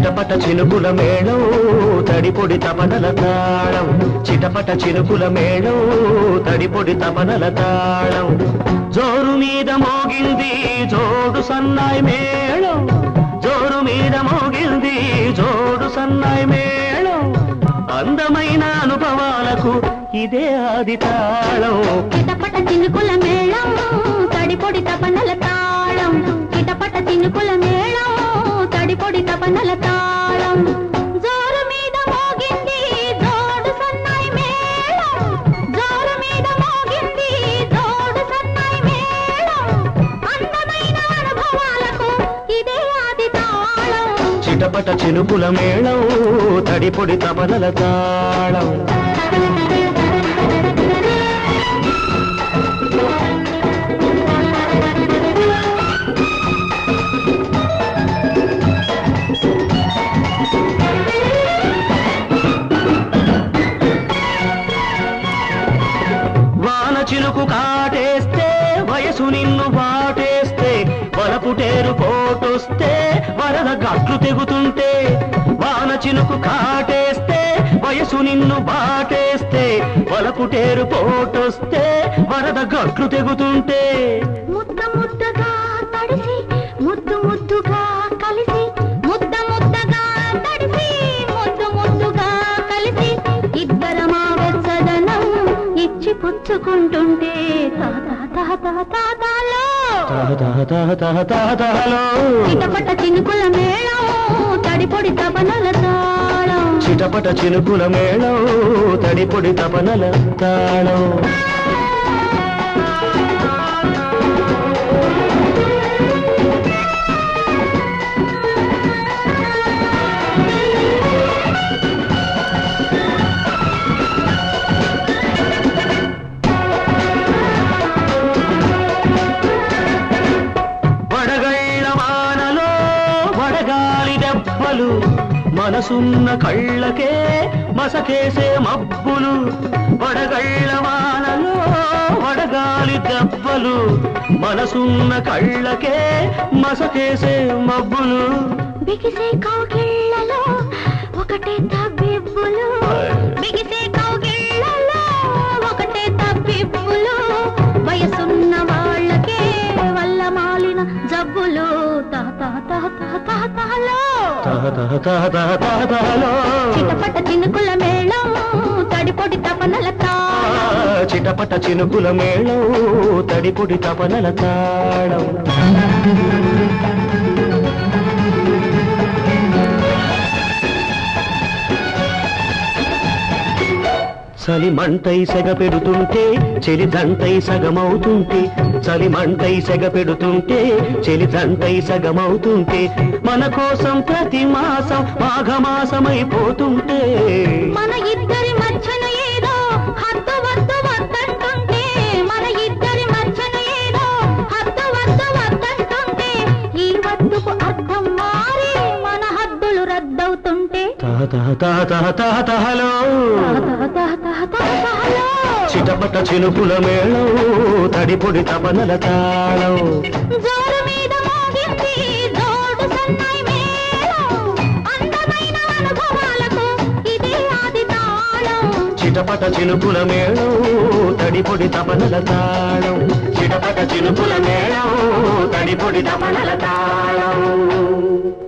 చిటపట చినుకుల మేళం తడిపొడి తపనల తాళం చిటపట చినుకుల మేళం తడిపొడి తపనల తాళం జోరు మీద మోగింది జోడు సన్నాయి మేళం జోరు మీద మోగింది జోడు సన్నాయి మేళం అందమైన అనుభవాలకు ఇదే ఆది తాళం చిటపట చినుకుల మేళం తడిపొడి తపనల తాళం చిటపట చినుకుల మేళం తడిపొడి తపనల తాళం జోరు మీద మోగింది జోడు సన్నాయి మేళం జోరు మీద మోగింది జోడు సన్నాయి మేళం అందమైన అనుభవాలకు ఇదే ఆది తాళం చిటపట చినుకుల మేళం తడిపొడి తపనల తాళం వాన చినుకు కాటేస్తే వయసు నిన్ను వాటేస్తే వలపుటేరు పోటొస్తే వరద గట్లు తెగుతుంటే వాన చినుకు కాటేస్తే వయసు నిన్ను బాటేస్తే వలపుటేరు పోటొస్తే వరద గట్లు తెగుతుంటే ముద్ద ముద్దగా తడిసి ముద్దు ముద్దుగా కలిసి ముద్ద ముద్దగా తడిసి ముద్దు ముద్దుగా కలిసి ఇద్దరమా వెచ్చదనం ఇచ్చి పుచ్చుకుంటుంటే తాత తాత తాతాలో తహ తహ తహ తహ తహ తహలో చిటపట చినుకుల మేళం తడిపొడి తపనల తాళం చిటపట చినుకుల మేళం తడిపొడి తపనల తాళం వడగళ్ళ వానలో వడగాలి దెబ్బలు మనసున్న కళ్ళకే మసకేసే మబ్బులు వడగళ్ళ వానలో వడగాలి దెబ్బలు మనసున్న కళ్ళకే మసకేసే మబ్బులు బిగిసే కౌగిళ్ళలో ఒకటే తబ్బిబ్బులు బిగిసే కౌగిళ్ళలో ఒకటే తబ్బిబ్బులు వయసున్న వాళ్ళకే వల్ల మాలిన జబ్బులు తాత తాత తాతలో తహ తహ తహ తహ తహ తహలో చిటపట చినుకుల మేళం తడిపొడి తపనల తాళం చిటపట చినుకుల మేళం తడిపొడి తపనల తాళం చలి మంటై సెగ పెడుతుంటే చెలి దంటై సగమవుతుంటే చలి మంటై సెగ పెడుతుంటే చెలి దంటై సగమవుతుంటే మన కోసం ప్రతి మాసం మాఘమాసమైపోతుంటే మన ఇద్దరి మధ్యన ఏదో హద్దు వద్దు వద్దంటుంటే మన ఇద్దరి మధ్యన ఏదో హద్దు వద్దు వద్దంటుంటే ఈ వద్దుకు అర్థం మారి మన హద్దులు రద్దవుతుంటే తహ తహ తహ తహ తహ తహలో తహ తహ తహ తహ తహలో. చిటపట చినుకుల మేళం తడిపొడి తపనల తాళం జోరు మీద మోగింది జోడు సన్నాయి మేళం అందమైన అనుభవాలకు ఇదే ఆది తాళం చిటపట చినుకుల మేళం తడిపొడి తపనల తాళం చిటపట చినుకుల మేళం తడిపొడి తపనల తాళం